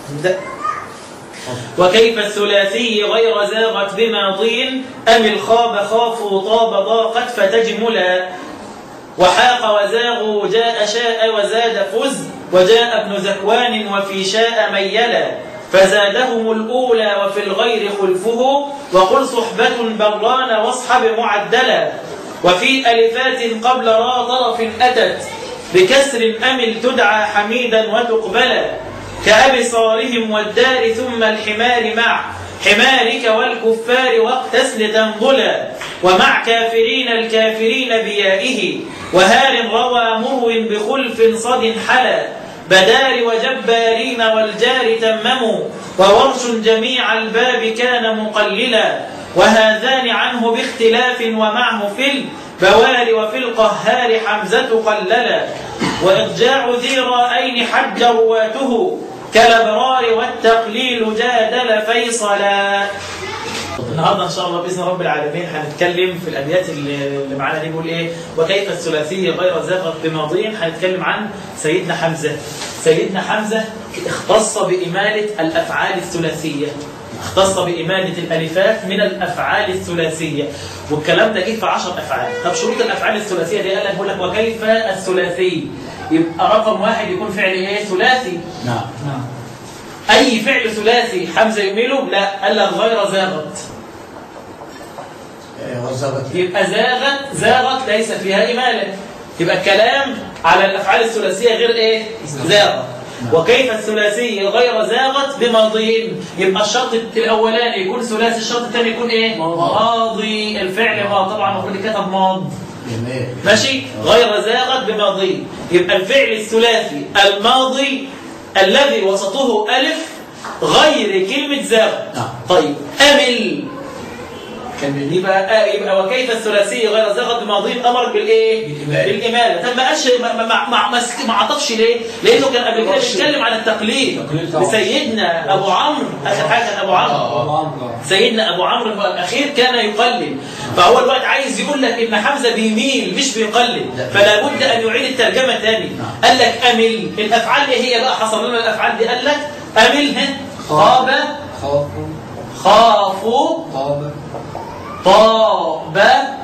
وكيف الثلاثي غير زاغت بماضين أم الخاب خافوا طاب ضاقت فتجملا وحاق وزاغوا جاء شاء وزاد فز وجاء ابن زكوان وفي شاء ميلا فزادهم الأولى وفي الغير خلفه وقل صحبة بران واصحب معدلا وفي ألفات قبل را طرف أتت بكسر أمل تدعى حميدا وتقبلا كأبصارهم والدار ثم الحمار مع حمارك والكفار واقتس لتنضلا ومع كافرين الكافرين بيائه وهار روى مرو بخلف صد حلا بدار وجبارين والجار تمموا وورش جميع الباب كان مقللا وهذان عنه باختلاف ومعه في البوار وفي القهار حمزة قللا وإرجاع ذي رأين حج رواته كالابرار والتقليل جادل فيصلا النهارده ان شاء الله باذن رب العالمين هنتكلم في الابيات اللي معانا دي بيقول ايه وكيف الثلاثي غير زاغت بماضين هنتكلم عن سيدنا حمزه سيدنا حمزه اختص باماله الافعال الثلاثيه اختص بإمادة الألفات من الأفعال الثلاثية والكلام ده جه في 10 أفعال طب شروط الأفعال الثلاثية دي قال لك بيقول لك وكيف الثلاثي يبقى رقم واحد يكون فعل ايه ثلاثي نعم نعم أي فعل ثلاثي حمزة يميله لا قال لك غير زاغت وزغت يبقى زاغت زاغت ليس فيها إمالة يبقى الكلام على الأفعال الثلاثية غير إيه زاغت وكيف الثلاثي غير زاغت بماضين يبقى الشرط الأولاني يكون ثلاثي الشرط الثاني يكون إيه ماضي الفعل ما طبعا المفروض يكتب ماض جميل ماشي غير زاغت بماضي يبقى الفعل الثلاثي الماضي الذي وسطه ألف غير كلمة زاغت نعم. طيب أمل كمل يبقى آه يبقى وكيف الثلاثي غير زاغت بماضي امر بالايه بالإمالة. بالاماله طب ما قالش ما ما ما, ما, ما عطفش ليه لانه كان قبل كده بيتكلم عن التقليد التقليد طبعا. سيدنا ابو عمرو اخر حاجه كان ابو عمرو سيدنا ابو عمرو الاخير كان يقلد فهو الوقت عايز يقول لك ان حمزه بيميل مش بيقلد لا. فلا بد ان يعيد الترجمه تاني قال لك امل الافعال ايه هي بقى حصل لنا الافعال دي قال لك امل ها خاب خاف خافوا طاب طاب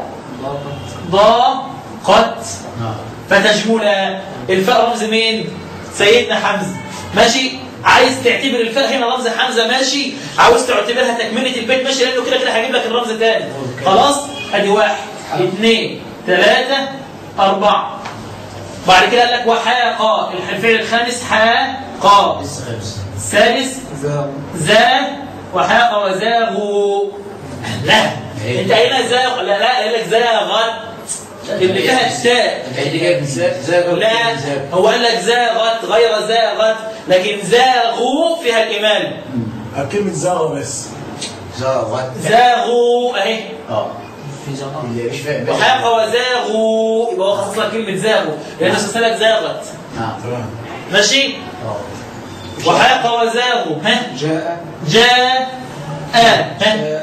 ضاقت ضاقت نعم فتجمل الفاء رمز مين سيدنا حمزه ماشي عايز تعتبر الفاء هنا رمز حمزه ماشي عاوز تعتبرها تكمله البيت ماشي لانه كده كده هجيب لك الرمز تاني خلاص ادي واحد اثنين ثلاثه اربعه بعد كده قال لك وحاق الفعل الخامس حاق لسه خمس السادس زاغ زا وحاق وزاغوا لا انت هنا زاغ لا لا قال لك زاغت اللي فيها التاء هي دي جايه من زاغ زاغ لا هو قال لك زاغت غير زاغت لكن زاغوا فيها الإيمان كلمة زاغة بس زاغت زاغوا اهي اه في زغار اللي مش فاهم وحاق وزاغوا يبقى هو خصص لك كلمة زاغوا لأن سلسلة زاغت نعم تمام ماشي اه وحاق وزاغوا ها جاء جاء ها جاء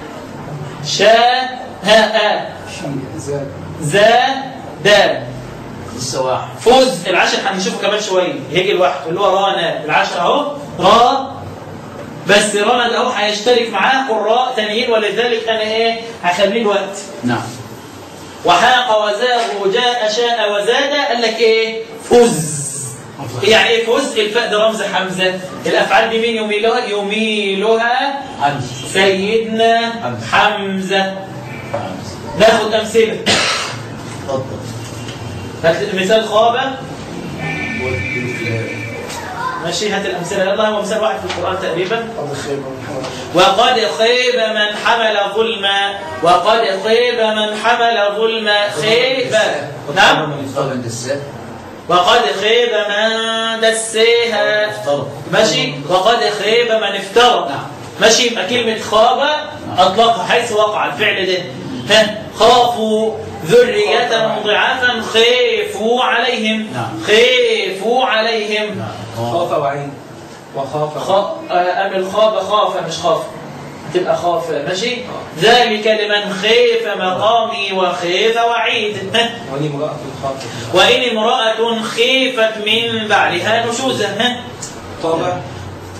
شاء ها آ شيء زاد زا دا لسه واحد فوز العشر هنشوفه كمان شويه يجي لوحده اللي هو رانا العشر اهو را بس رانا ده اهو هيشترك معاه قراء تانيين ولذلك انا ايه هخليه الوقت نعم وحاق وزاغ جاء شاء وزاد قال لك ايه فز يعني ايه فز الفاء ده رمز حمزه الافعال دي مين يميلها يميلها حمزة سيدنا حمزة. حمزه حمزة ناخد امثله اتفضل هات مثال خابه والدفلان ماشي هات الامثله يلا هو مثال واحد في القران تقريبا قد خيب من حمل وقد خيب من حمل ظلما وقد خيب من حمل ظلما خيب نعم افترض عند الساء وقد خيب من دسيها افترض ماشي وقد خيب من افترى نعم. ماشي يبقى كلمة خاب أطلقها حيث وقع الفعل ده ها خافوا ذرية ضعافا خيفوا عليهم نعم. خيفوا عليهم نعم خاف وعين وخاف خ... آه، أم الخاب خاف مش خاف تبقى خاف ماشي ذلك لمن خيف مقامي وخيف وعيد ها؟ ولي امرأة خافت وإن امرأة خيفت من بعلها نشوزا ها؟ طاب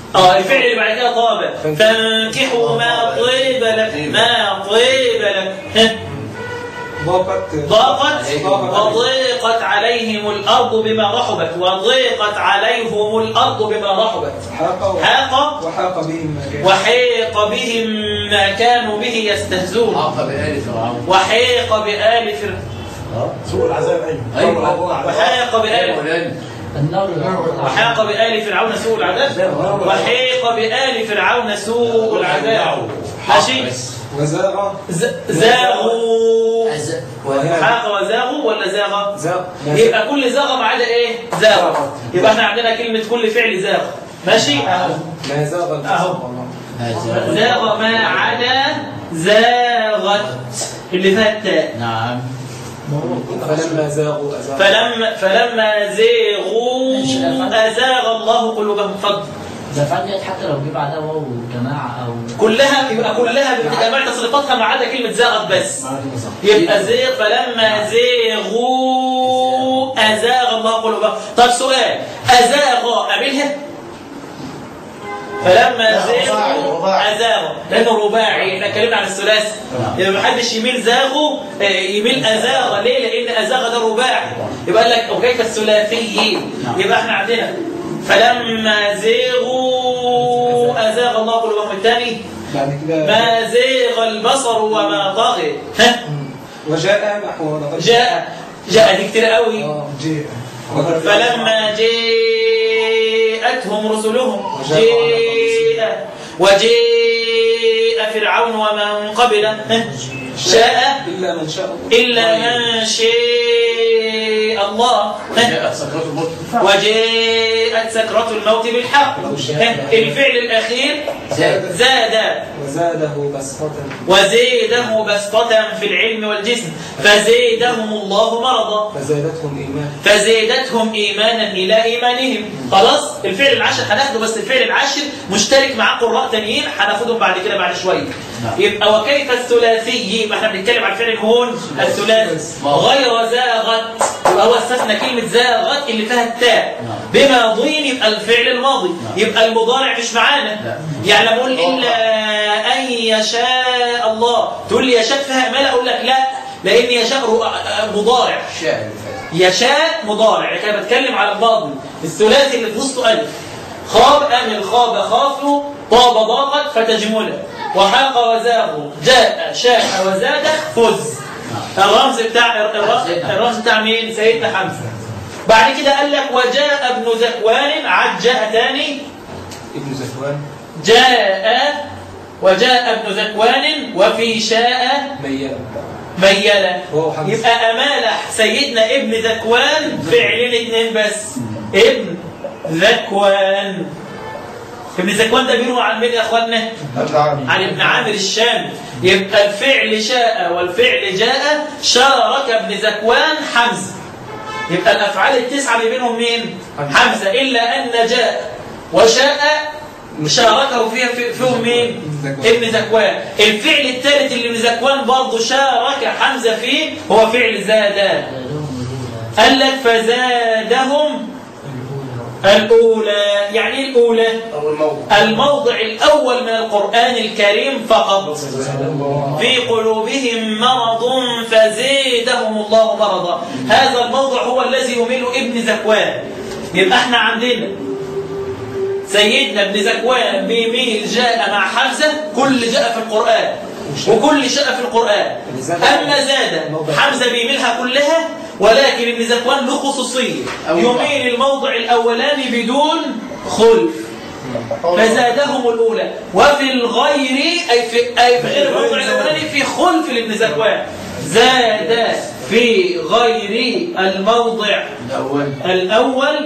اه الفعل اللي بعد كده طاب فانكحوا ما طيب لك ما طيب لك ها. ضاقت ضاقت ضاقت وضيقت عليهم الأرض بما رحبت وضيقت عليهم الأرض بما رحبت حاق و- حاق وحاق بهم ما كان وحيق بهم ما كانوا به يستهزون عاق بآل فرعون وحيق بآل فرعون سوء العذاب ايوه أيوة. الله عذاب. وحيق بآل ولن النار وحاق بآل فرعون سوء العذاب وحيق بآل فرعون سوء العذاب ماشي بس وزاغ ز- زاغوا أز- حاق وزاغوا ولا زاغ زاغ يبقى كل زاغ ما عدا ايه زاغ يبقى احنا عندنا كلمة كل فعل زاغ ماشي اهو ما زاغ البصر أهو. والله. هذا زاغ ما عدا زاغت اللي فيها التاء نعم فلما زاغوا أزاغ فلما فلما زاغوا ازاغ الله قلوبهم فضل ده فعلا ديت حتى لو جه بعدها واو جماعة أو كلها يبقى كلها بجميع تصريفاتها ما عدا كلمة زاغت بس ما عندي مصح. يبقى زيغ فلما زاغوا أزاغ الله قلوبهم طب سؤال أزاغ قابلها فلما لا، رباعي، زاغوا رباعي. أزاغوا لأنه رباعي احنا اتكلمنا عن الثلاثي نعم. يبقى ما حدش يميل زاغوا آه، يميل أزاغ ليه؟ لأن أزاغ ده رباعي يبقى قال لك وكيف الثلاثي نعم. يبقى احنا عندنا فلما زاغوا أزاغ الله قلوبهم الثاني بعد كده ما زيغ البصر وما طغى ها وجاء نحو لقد جاء جاء دي كتير قوي آه. جي فلما جاءتهم رسلهم وجاء جاء وجاء فرعون ومن قبله ها؟ شاء إلا من شاء الله إلا من شاء الله ها؟ جاءت سكرات الموت وجاءت سكرة الموت بالحق ها؟ الفعل الأخير زاد زاد وزاده بسطة وزيدهم بسطة في العلم والجسم فزيدهم الله مرضا فزادتهم إيمانا فزيدتهم إيمانا إلى إيمانهم خلاص الفعل العاشر هناخده بس الفعل العاشر مشترك مع قراء تانيين هناخدهم بعد كده بعد شوية نعم. يبقى وكيف الثلاثي يبقى احنا بنتكلم عن الفعل الهون الثلاثي غير زاغت يبقى هو استثنى كلمة زاغت اللي فيها التاء نعم. بماضين يبقى الفعل الماضي يبقى المضارع مش معانا لا. يعني لما اقول إلا أن يشاء الله تقول لي يشاء فيها إمالة أقول لك لا لأن يشاء رو- مضارع شاء اللي فات يشاء مضارع يعني كان بتكلم على الماضي الثلاثي اللي في وسطه ألف خاب أمل خاب خافوا طاب ضاقت فتجملا وحاق وزاغوا جاء شاء وزاد فز الرمز بتاع الر- الرمز بتاع مين سيدنا حمزة بعد كده قال لك وجاء ابن زكوان عاد جاء تاني ابن زكوان جاء وجاء ابن زكوان وفي شاء ميانا ميلا هو حمزة. يبقى أمالة سيدنا ابن ذكوان فعلين اتنين بس ابن ذكوان ابن ذكوان ده بيروى عن مين يا اخوانا؟ عن ابن عامر الشامي يبقى الفعل شاء والفعل جاء شارك ابن ذكوان حمزه يبقى الافعال التسعه اللي بينهم مين؟ حمزه الا ان جاء وشاء شاركه فيها في- فيهم مين؟ ذكوان. ابن ذكوان الفعل الثالث اللي ابن ذكوان برضه شارك حمزه فيه هو فعل زاد زادهم الأولى قال لك فزادهم الأولى الاولى يعني ايه الاولى؟ أول موضوع الموضع الأول من القرآن الكريم فقط في قلوبهم مرض فزيدهم الله مرضا هذا الموضع هو الذي يميل ابن زكوان يبقى احنا عندنا سيدنا ابن زكوان بيميل جاء مع حمزة كل جاء في القرآن وكل شاء في القرآن أما زاد حمزة بيميلها كلها ولكن ابن زكوان له خصوصية يميل الموضع الأولاني بدون خلف فزادهم الأولى وفي الغير أي في, أي في غير الموضع الأولاني في خلف لابن زكوان زاد في غير الموضع الأول الأول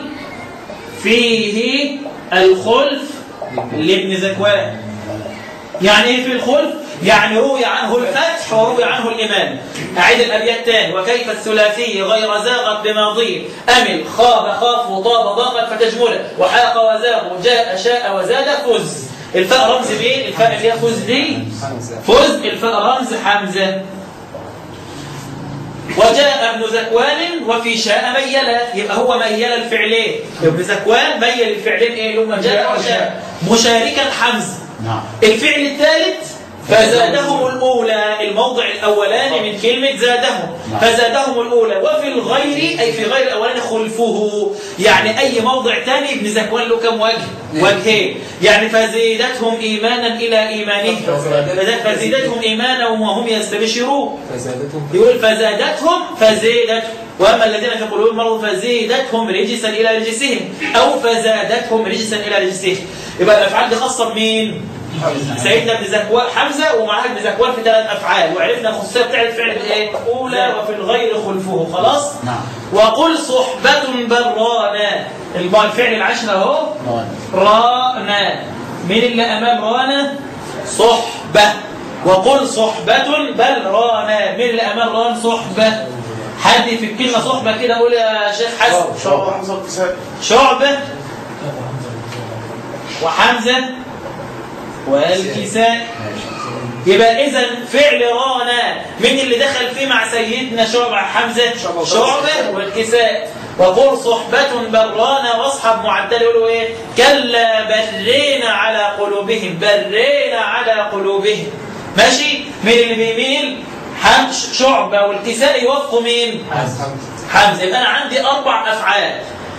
فيه الخلف لابن زكوان يعني ايه في الخلف؟ يعني روي عنه الفتح وروي عنه الإمام أعيد الأبيات تاني وكيف الثلاثي غير زاغت بماضي أمل خاب خاف وطاب ضاقت فتجمله وحاق وزاغ جاء شاء وزاد فز الفاء رمز مين؟ الفاء اللي هي فز دي حمزة فز الفاء رمز حمزة وجاء ابن زكوان وفي شاء ميل يبقى هو ميل الفعلين ابن زكوان ميل الفعلين ايه اللي هما جاء وشاء مشاركا حمزه نعم الفعل الثالث فزادهم الأولى الموضع الأولاني من كلمة زادهم نعم. فزادهم الأولى وفي الغير أي في غير الأولاني خلفه يعني أي موضع ثاني ابن زكوان له كم وجه وجهين يعني فزيدتهم إيمانا إلى إيمانهم فزيدتهم إيمانا وهم يستبشرون فزادتهم يقول فزادتهم فزيدتهم واما الذين في قلوبهم مرض فزيدتهم رجسا الى رجسهم او فزادتهم رجسا الى رجسهم يبقى الافعال دي خاصه بمين؟ سيدنا ابن زكوان حمزه ومعاه ابن زكوان في ثلاث افعال وعرفنا الخصوصيه بتاع الفعل الايه؟ اولى وفي الغير خلفه خلاص؟ نعم وقل صحبة برانا الب- الفعل العشر اهو نعم رانا مين اللي امام رانا صحبة وقل صحبة بل رانا مين اللي امام ران صحبة حد في الكلمة صحبة كده قول يا شيخ حسن شعب حمزة الكسائي شعبة وحمزة والكساء يبقى اذا فعل رانا مين اللي دخل فيه مع سيدنا شعبة حمزة شعبة شعبة والكساء وقل صحبة برانا واصحاب معدل يقولوا ايه كلا برينا على قلوبهم برينا على قلوبهم ماشي مين اللي بيميل حم- شعبة والكساء يوافقوا مين حمزة يبقى انا عندي اربع افعال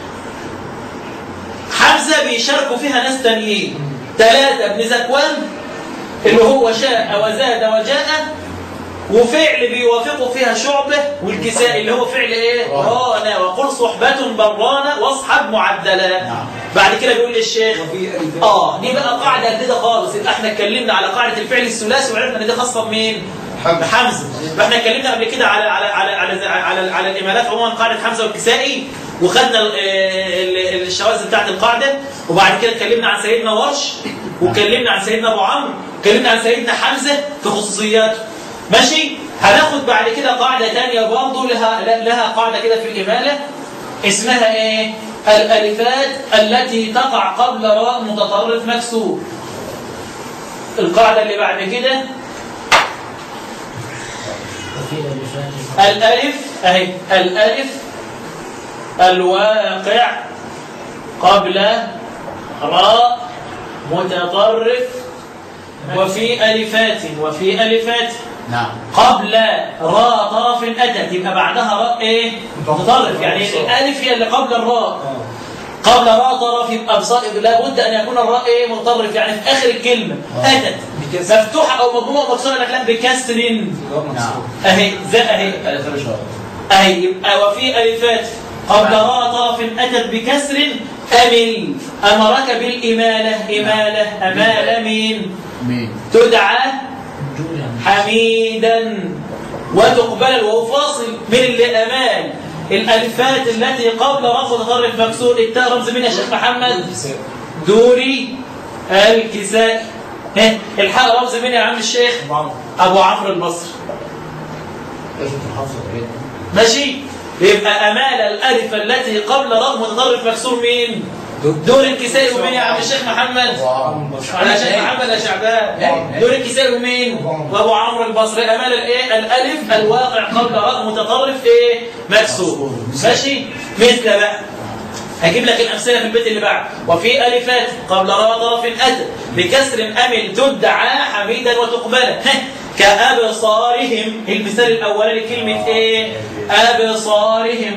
حمزة بيشاركوا فيها ناس تانيين ثلاثة ابن زكوان اللي هو شاء وزاد وجاء وفعل بيوافقوا فيها شعبة والكساء اللي هو فعل ايه؟ رانا وقل صحبة برانا واصحب معدلا نعم. بعد كده بيقول للشيخ وفي ألفان اه دي بقى قاعدة جديدة خالص يبقى احنا اتكلمنا على قاعدة الفعل الثلاثي وعرفنا ان دي خاصة بمين؟ حمزة. بحمزة احنا اتكلمنا قبل كده على على على على على, على الامالات عموما قاعدة حمزة والكسائي وخدنا ال- ال- ال- الشواذ بتاعت القاعدة وبعد كده اتكلمنا عن سيدنا ورش واتكلمنا عن سيدنا ابو عمرو اتكلمنا عن سيدنا حمزة في خصوصياته ماشي هناخد بعد كده قاعدة تانية برضه لها لها قاعدة كده في الإمالة اسمها ايه؟ الألفات التي تقع قبل راء متطرف مكسور القاعدة اللي بعد كده وفي الفات الألف أهي الألف الواقع قبل راء متطرف وفي ألفات وفي ألفات نعم قبل راء طرف أتت يبقى بعدها راء إيه؟ متطرف يعني الألف هي اللي قبل الراء قبل راء طرف يبقى بصائب لابد أن يكون الراء إيه متطرف يعني في آخر الكلمة أتت بكسر. مفتوحة أو مضمومة أو مكسورة لك لا بكسر غير مكسور أهي زي أهي ثلاثة شهور أهي يبقى وفي ألفات قبل راء طرف أتت بكسر أمل أمرك بالإمالة إمالة أمال مين مين تدعى جوليا حميدا وتقبل وهو فاصل من اللي أمال الألفات التي قبل رفض متطرف مكسور التاء رمز مين يا شيخ محمد كساء. دوري الكساء ها الحاء رمز مين يا عم الشيخ أبو عمرو البصري لازم تحافظ عليه ماشي يبقى أمال الألف التي قبل رغم متطرف مكسور مين دود. دور الكسائي ومين يا عم الشيخ محمد على شيخ محمد يا شعبان دور الكسائي ومين وابو عمرو البصري امال الايه الالف الواقع قبل رغم متطرف ايه مكسور ماشي مثل بقى هجيب لك الامثله في البيت اللي بعد وفي الفات قبل راء طرف اتى بكسر امل تدعى حميدا وتقبلا كابصارهم المثال الاولاني كلمه ايه ابصارهم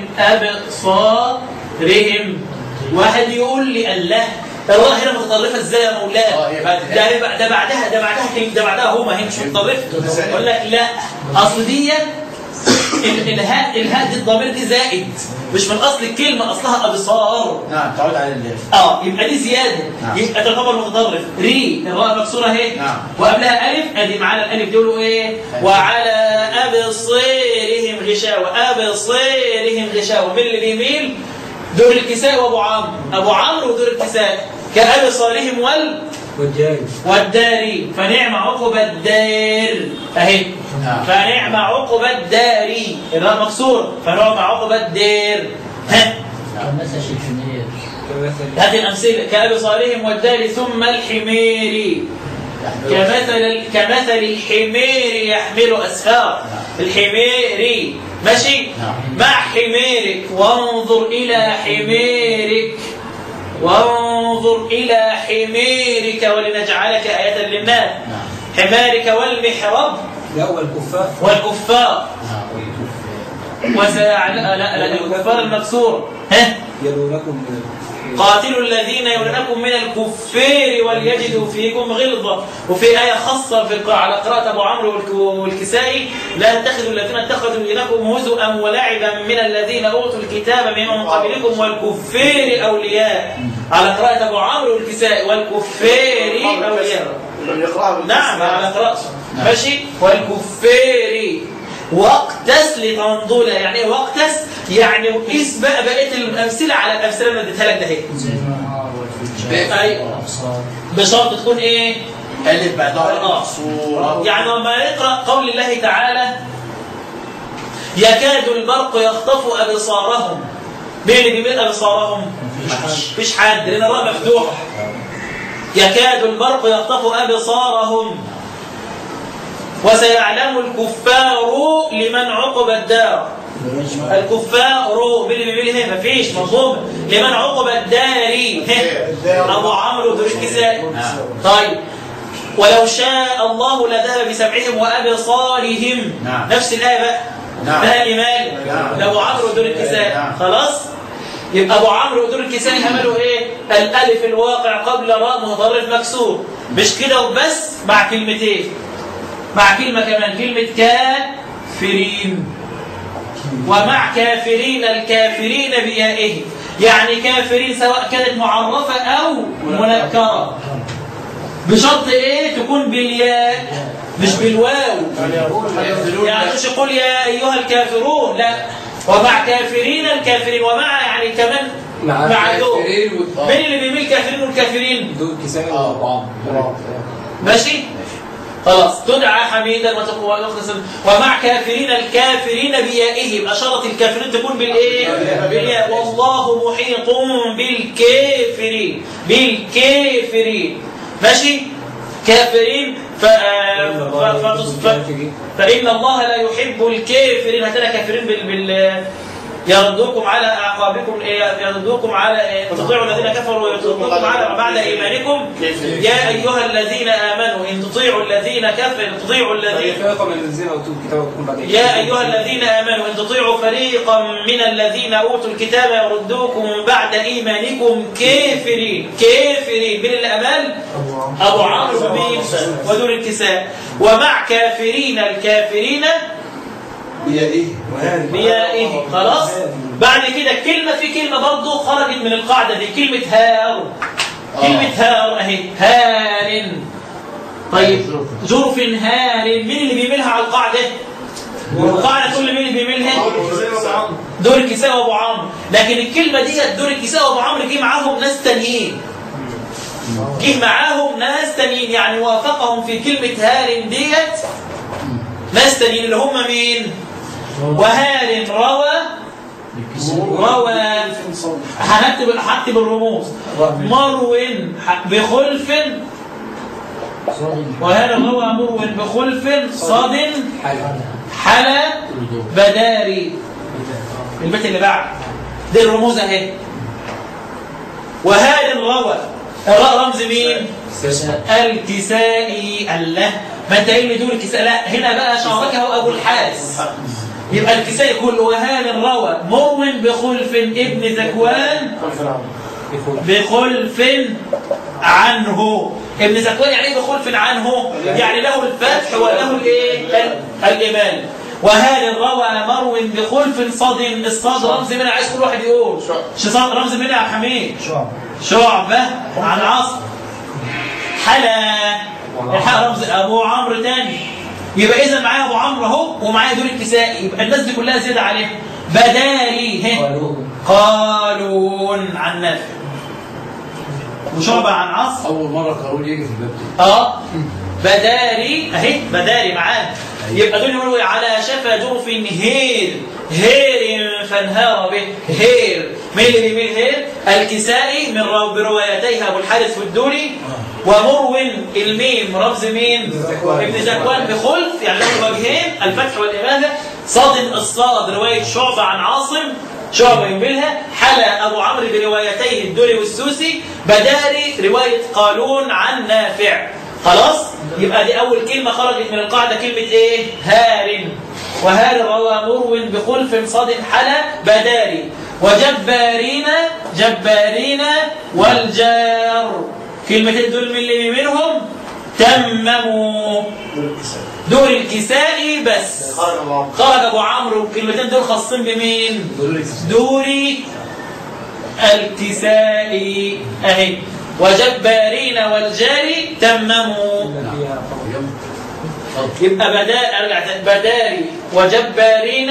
ابصارهم واحد يقول لي الله الراء هنا متطرفه ازاي يا آه، مولانا هي بعد ده ده ده بعدها ده بعدها كلمة- ده بعدها هما هي مش متطرفه يقول لك لا اصل دي ال- الهاء الهاء دي الضمير دي زائد مش من اصل الكلمه اصلها ابصار نعم تعود على الليل اه يبقى دي زياده نعم. يبقى تعتبر متطرف ري الراء مكسوره اهي نعم. وقبلها الف ادي معانا الالف دول ايه وعلى ابصيرهم غشاوه ابصيرهم غشاوه من اللي بيميل دور الكساء وابو عمرو ابو عمرو ودور الكساء كابصارهم وال والجاي والداري فنعم عقب الدار اهي نعم. فنعم عقب الداري الراء مكسوره فنعم عقب الدار ها كمثل الحمير كمثل هذه الأمثلة كأبصارهم والدار ثم الحمير كمثل كمثل الحمير يحمل أسفار الحمير ماشي نعم. مع حميرك وانظر إلى حميرك وانظر إلى حميرك ولنجعلك آية للناس نعم حمارك والمحراب لا والكفار والكفار نعم وسيعلم لا لا الكفار المكسور ها يلونكم من قاتلوا الذين يلونكم من الكفار وليجدوا فيكم غلظة وفي آية خاصة في القراءة على قراءة أبو عمرو والك- والكسائي لا تتخذوا الذين اتخذوا دينكم هزؤا ولعبا من الذين أوتوا الكتاب من قبلكم والكفار أولياء على قراءة أبو عمرو والكسائي والكفار أولياء لم يقرأها نعم على قراءته نعم. ماشي والكفار واقتس لتنضل يعني ايه واقتس يعني قيس بقى بقيه الامثله على الامثله اللي اديتها لك ده اهي زي النهار والفجار أيوة. والأبصار بشرط تكون ايه ألف بعدها آه. مقصورة يعني لما يقرا قول الله تعالى يكاد البرق يخطف ابصارهم مين اللي بيميل ابصارهم مفيش حد لان الراء مفتوحه يكاد البرق يخطف ابصارهم وسيعلم الكفار لمن عقب الدار الكفار مين اللي بيميل هنا مفيش منظومه لمن عقب الدار ها. ابو عمرو دور الكسائي طيب ولو شاء الله لذهب بسمعهم وابصارهم نعم. نفس الايه بقى نعم. ده الايمان نعم. لابو عمرو دور الكسائي نعم. خلاص يبقى ابو عمرو دور الكسائي عملوا ايه الالف الواقع قبل راء متطرف مكسور مش كده وبس مع كلمتين مع كلمه كمان كلمه كافرين ومع كافرين الكافرين بيائه يعني كافرين سواء كانت معرفة أو منكرة بشرط إيه تكون بالياء مش بالواو يعني مش يقول يا أيها الكافرون لا ومع كافرين الكافرين ومع يعني كمان مع مع دول الكافرين وال- مين اللي بيميل كافرين والكافرين دول كسائي وأبو عمرو ماشي خلاص تدعى حميدا وتقوى وتقسم ومع كافرين الكافرين بيائه يبقى شرط الكافرين تكون بالايه بالياء والله محيط بالكافرين بالكافرين ماشي كافرين ف... ف... ف... ف... فإن الله لا يحب الكافرين هتلاقي كافرين بال... بال... يردوكم على أعقابكم إيه، يردوكم على إيه، تطيعوا الذين كفروا ويردوكم على بعد إيمانكم يا أيها الذين آمنوا إن تطيعوا الذين كفروا تطيعوا الذين فريقا من الذين اوتوا الكتاب وتكون بعد يا أيها الذين آمنوا إن تطيعوا فريقا من الذين أوتوا الكتاب يردوكم بعد إيمانكم كافرين كافرين من الأمال أبو عمرو بن ودور الكساء ومع كافرين الكافرين بيائه بيائه خلاص بعد كده كلمة في كلمة برضه خرجت من القاعدة دي كلمة هار كلمة هار أهي هار طيب جرف هار مين اللي بيميلها على القاعدة؟ القاعدة تقول لي مين اللي بيميلها؟ دور الكساء وابو عمرو لكن الكلمة دي دور الكساء وابو عمرو جه معاهم ناس تانيين جه معاهم ناس تانيين يعني وافقهم في كلمة هار ديت ناس تانيين اللي هم مين؟ وهار روى روى هنكتب هكتب الرموز مرو بخلف وهذا روى مرو بخلف صاد حلا بداري البيت اللي بعد دي الرموز اهي وهذا روى الراء رمز مين؟ الكسائي الله ما انت ايه اللي دول الكساء لا هنا بقى شاركه ابو الحارس يبقى الكسائي كله وهان روى مروٍ بخلف ابن ذكوان بخلف عنه ابن ذكوان يعني ايه بخلف عنه يعني له الفتح وله الايه ال- الايمان وهذا روى مرو بخلف صاد الصاد رمز منها عايز كل واحد يقول صاد رمز منها يا حميد شعب شعبة عن عاصم حلا الحق رمز ابو عمرو تاني يبقى اذا معايا ابو عمرو اهو ومعايا دور الكسائي يبقى الناس دي كلها زياده عليه بداري هه قالون عن نافع وشعبة عن عاصم أول مرة قارون يجي في الباب ده اه بداري اهي بداري معانا يبقى دول يقولوا إيه؟ على شفا جرف هير هير فانهار به هير مين اللي بيميل هير الكسائي من رو- بروايتيها ابو الحارث والدوري ومرو الميم رمز مين زكوان. ابن زكوان بخلف يعني له وجهين الفتح والإمامة صاد الصاد رواية شعبة عن عاصم شعبة يميلها حلا أبو عمرو بروايتيه الدوري والسوسي بداري رواية قالون عن نافع خلاص يبقى دي أول كلمة خرجت من القاعدة كلمة إيه هار وهار روى مرو بخلف صاد حلا بداري وجبارين جبارين والجار كلمتين دول من اللي منهم تمموا دور الكسائي بس خرج الله خرج ابو عمرو والكلمتين دول خاصين بمين دوري الكسائي اهي وجبارين والجاري تمموا فيها يبقى بدا ارجع تاني. بداري وجبارين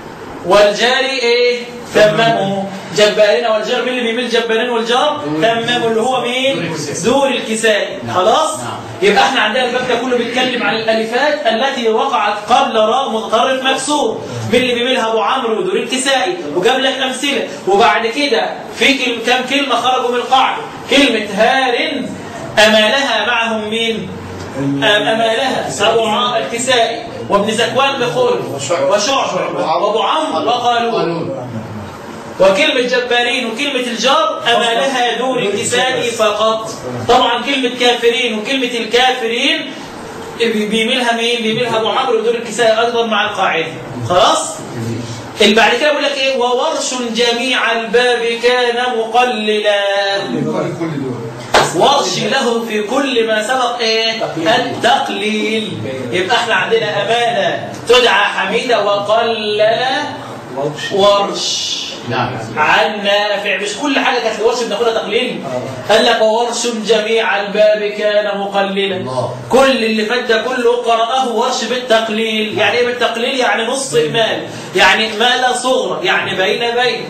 والجاري ايه تمموا جبارين والجار مين اللي بيميل جبارين والجار تمموا اللي هو مين دور الكسائي خلاص يبقى احنا عندنا الباب ده كله بيتكلم عن الالفات التي وقعت قبل راء متطرف مكسور مين اللي بيميلها ابو عمرو ودور الكسائي وجاب لك امثله وبعد كده في كل- كم كلمه خرجوا من القاعده كلمه هار امالها معهم مين أمالها أبو عمرو الكسائي وابن زكوان بخلف وشعبة وأبو عمرو وقالون وكلمة جبارين وكلمة الجار أمالها دون الكسائي فقط طبعا كلمة كافرين وكلمة الكافرين بيميلها مين؟ بيميلها أبو عمرو ودور الكسائي أيضا مع القاعدة خلاص؟ اللي بعد كده بيقول لك ايه وورش جميع الباب كان مقللا كل دول ورش له في كل ما سبق ايه التقليل يبقى احنا عندنا امانه تدعى حميده وقلل ورش ورش نعم عن نافع مش كل حاجه كانت الورش بناخدها تقليل قال لك وورش جميع الباب كان مقللا الله. كل اللي فات ده كله قرأه ورش بالتقليل يعني ايه بالتقليل يعني نص المال يعني مال صغرى يعني بين بين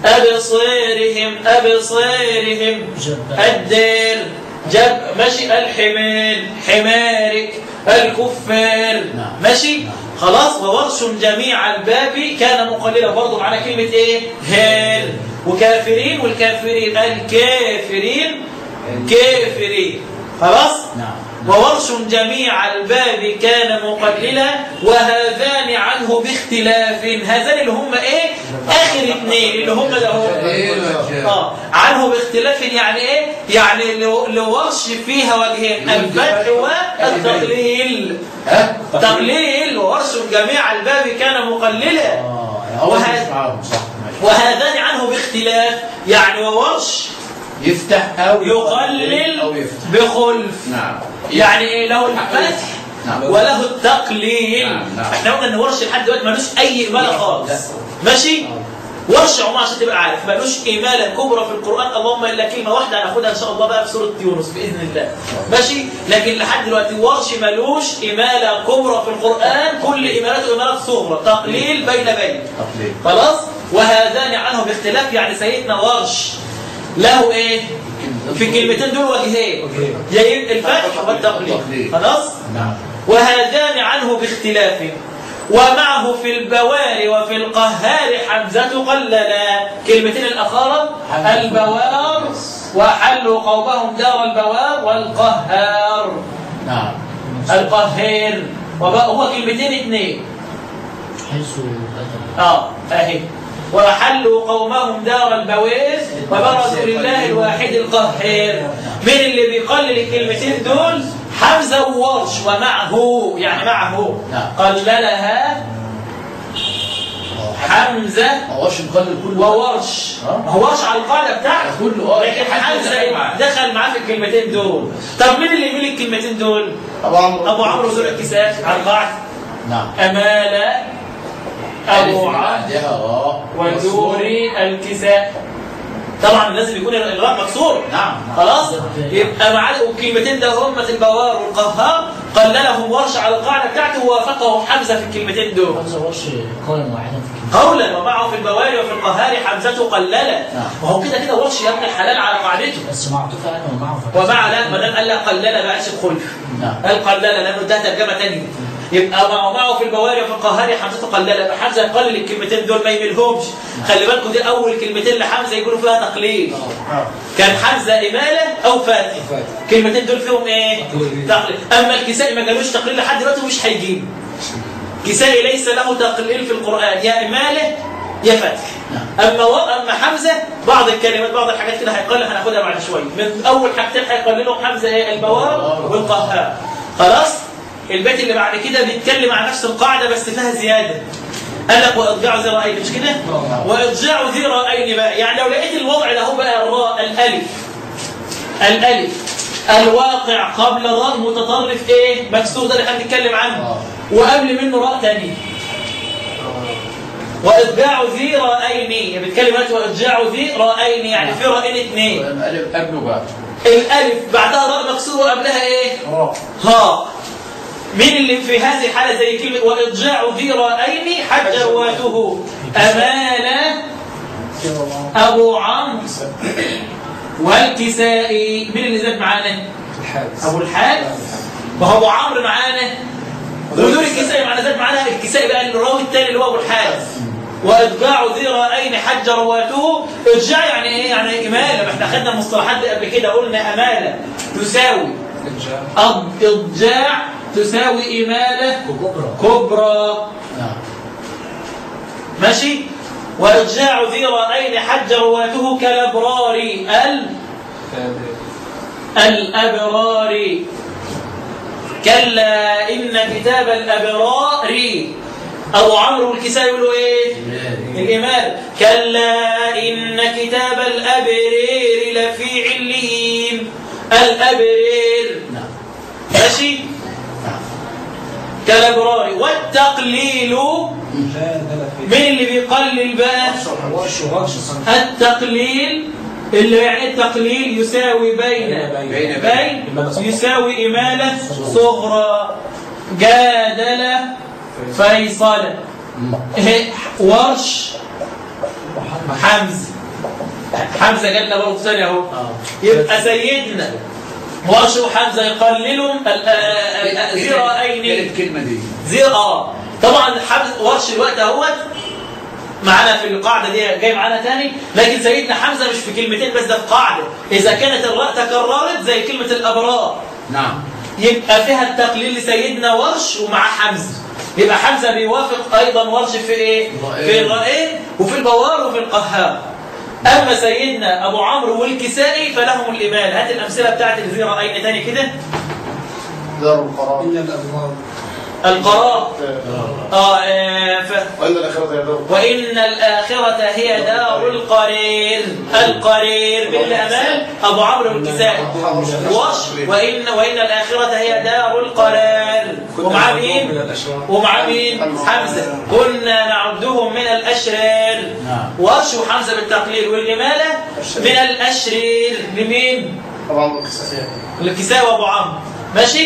أبصيرهم أبصيرهم الدير جب ماشي الحمال حمارك الكفار نعم. ماشي خلاص وورش جميع الباب كان مقللا برضه معانا كلمة ايه هال وكافرين والكافرين الكافرين كافرين خلاص نعم وورش جميع الباب كان مقللا وهذان عنه باختلاف هذان اللي هم ايه اخر اثنين اللي هم ده هم اه عنه باختلاف يعني ايه يعني لو- لورش فيها وجهين الفتح والتقليل ها تقليل وورش جميع الباب كان مقللا اه اول وهذا- مش معاهم صح ماشي وهذان عنه باختلاف يعني وورش يفتح او يقلل او يفتح بخلف نعم يعني ايه له الفتح نعم. وله التقليل نعم، نعم. احنا قلنا ان ورش لحد دلوقتي ملوش اي اماله خالص ماشي ورش عموما عشان تبقى عارف ملوش اماله كبرى في القران اللهم الا كلمه واحده هناخدها ان شاء الله بقى في سوره يونس باذن الله ماشي لكن لحد دلوقتي ورش ملوش اماله كبرى في القران كل امالاته امالات صغرى تقليل بين بين تقليل خلاص وهذان عنه باختلاف يعني سيدنا ورش له ايه في الكلمتين دول وجهين وجهين. يا الفتح والتقليل والتقليل. خلاص نعم وهذان عنه باختلاف ومعه في البوار وفي القهار حمزة قللا كلمتين الأخرى حمزة. البوار وحلوا قومهم دار البوار والقهار نعم القهار وبقى هو كلمتين اثنين حيث أتى اه اهي وحلوا قومهم دار البوير وبرزوا لله الواحد القهار من اللي بيقلل الكلمتين دول حمزه وورش ومعه يعني معه نعم. قللها حمزه ما هوش مقلل كله وورش آه. ما هو ورش على القاعده بتاعته كله اه لكن حمزه معاه. دخل معاه في الكلمتين دول طب مين اللي يميل الكلمتين دول؟ ابو عمرو ابو عمرو ذو الكساء على القاعده نعم اماله ابو ألف عمرو بعدها اه ودوري الكساء طبعا لازم يكون الراء مكسور نعم خلاص يبقى معاه والكلمتين ده هم البوار والقهار قللهم ورش على القاعده بتاعته ووافقه حمزه في الكلمتين دول حمزة ورش قولا واحدا في الكلمة قولا ومعه في البوار وفي القهار حمزه قللا وهو كده كده ورش يبقى الحلال على قاعدته بس معطوفة أنا ومعه فقط ومع لا ما دام قال لك قلل ما قالش بخلف نعم قال قلل لانه ده ترجمه ثانيه يبقى معه معه في البواري وفي القهاري حمزته قلله يبقى حمزه يقلل الكلمتين دول ما يملهمش خلي بالكم دي اول كلمتين لحمزه يقولوا فيها تقليل كان حمزه اماله او فاتح فاتح. كلمتين دول فيهم ايه تقليل. تقليل اما الكسائي ما قالوش تقليل لحد دلوقتي ومش هيجيب كسائي ليس له تقليل في القران يا اماله يا فتح اما و... اما حمزه بعض الكلمات بعض الحاجات كده هيقلل هناخدها بعد شويه من اول حاجتين هيقللهم حمزه ايه البوار والقهار خلاص البيت اللي بعد كده بيتكلم عن نفس القاعده بس فيها زياده قال لك واضجاع ذي رايين مش كده واضجاع ذي رايين بقى يعني لو لقيت الوضع ده هو بقى الراء الالف الالف الواقع قبل الراء متطرف ايه مكسور ده اللي احنا بنتكلم عنه آه. وقبل منه راء ثانيه وإضجاع ذي رأيني بيتكلم دلوقتي وإضجاع ذي رأيني يعني في رأين اثنين الألف قبله بقى الألف بعدها راء مكسور وقبلها إيه؟ ها مين اللي في هذه الحالة زي كلمة وإضجاع ذي رأيني حج رواته أمانة أبو عمرو والكسائي مين اللي زاد معانا؟ الحادث أبو الحارث وهو أبو عمرو معانا ودول الكسائي معانا زاد معانا الكسائي بقى الراوي الثاني اللي هو أبو الحارث وإضجاع ذي رأين حج رواته إضجاع يعني إيه؟ يعني إمالة ما إحنا خدنا المصطلحات دي قبل كده قلنا أمالة تساوي الجاء أض- إضجاع تساوي إمالة كبرى كبرى نعم ماشي وإضجاع ذي رأين حج رواته كالأبرار ال الأبرار كلا إن كتاب الأبرار أبو عمرو والكسائي يقولوا إيه؟ الإمام كلا إن كتاب الأبرير لفي عليين الأبرير نعم ماشي كالأبرار والتقليل لا ده في مين اللي بيقلل بقى؟ ورش ورش التقليل اللي يعني التقليل يساوي بين بين بين يساوي إمالة صغرى جادلة فيصلة إيه، ورش حمزة حمزة جالنا برضه ثاني اهو يبقى سيدنا ورش وحمزة يقللوا ال- ال- ال- ذراعين الكلمة دي زي اه طبعا حمزه ورش الوقت اهوت معانا في القاعده دي جاي معانا تاني لكن سيدنا حمزه مش في كلمتين بس ده في قاعده اذا كانت الراء تكررت زي كلمه الابرار نعم يبقى فيها التقليل لسيدنا ورش ومع حمزه يبقى حمزه بيوافق ايضا ورش في ايه في الرائين وفي البوار وفي القهار اما سيدنا ابو عمرو والكسائي فلهم الايمان هات الامثله بتاعت الذي راينا تاني كده دار القرار إن الأبرار القرار اه, آه ف... وإن الآخرة هي دار وإن الآخرة هي دار القرير القرير بالأمان أبو عمرو الكسائي وش وإن وإن الآخرة هي دار القرار ومع من مين؟ الأشرار ومع مين؟ حمزة كنا نعدهم من الأشرار نعم. ورش وحمزة بالتقليل والإمالة من الأشرير لمين؟ طبعا الكسائي الكسائي وأبو عمرو ماشي؟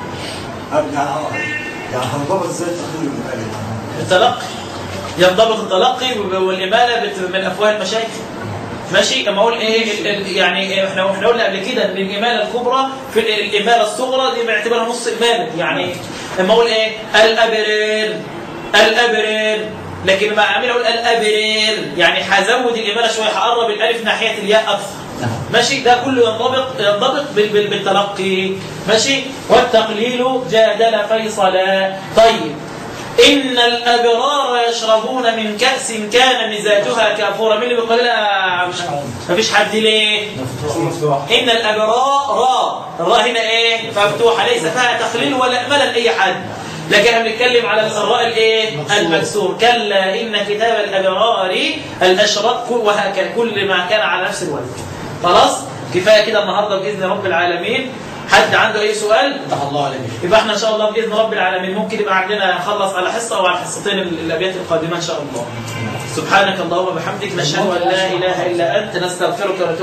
يعني هنضبط ازاي تقليل المالي التلقي ينضبط التلقي والإمالة بت- من أفواه المشايخ ماشي اما اقول ايه ال- ال- يعني إيه احنا احنا قلنا قبل كده ان الاماله الكبرى في ال- الاماله الصغرى دي بعتبرها نص اماله يعني اما اقول ايه الابرير الابرير لكن لما اعمل اقول الابرير يعني هزود الاماله شويه هقرب الالف ناحيه الياء اكثر ماشي ده كله ينضبط ينضبط بال- بال- بالتلقي ماشي والتقليل جادل فيصلا طيب إن الأبرار يشربون من كأس كان مزاجها كافورا مين اللي بيقول لها مش مفيش حد ليه إن الأبرار را الراء هنا إيه مفتوحة ليس فيها تقليل ولا أملا أي حد لكن احنا بنتكلم على الراء الايه المكسور كلا ان كتاب الابرار الاشراق كل وهكذا كل ما كان على نفس الوزن خلاص كفايه كده النهارده باذن رب العالمين حد عنده اي سؤال فتح الله عليك يبقى احنا ان شاء الله باذن رب العالمين ممكن يبقى عندنا نخلص على حصه او على حصتين ال- الابيات القادمه ان شاء الله سبحانك اللهم وبحمدك نشهد ان لا اله الا انت نستغفرك ونتوب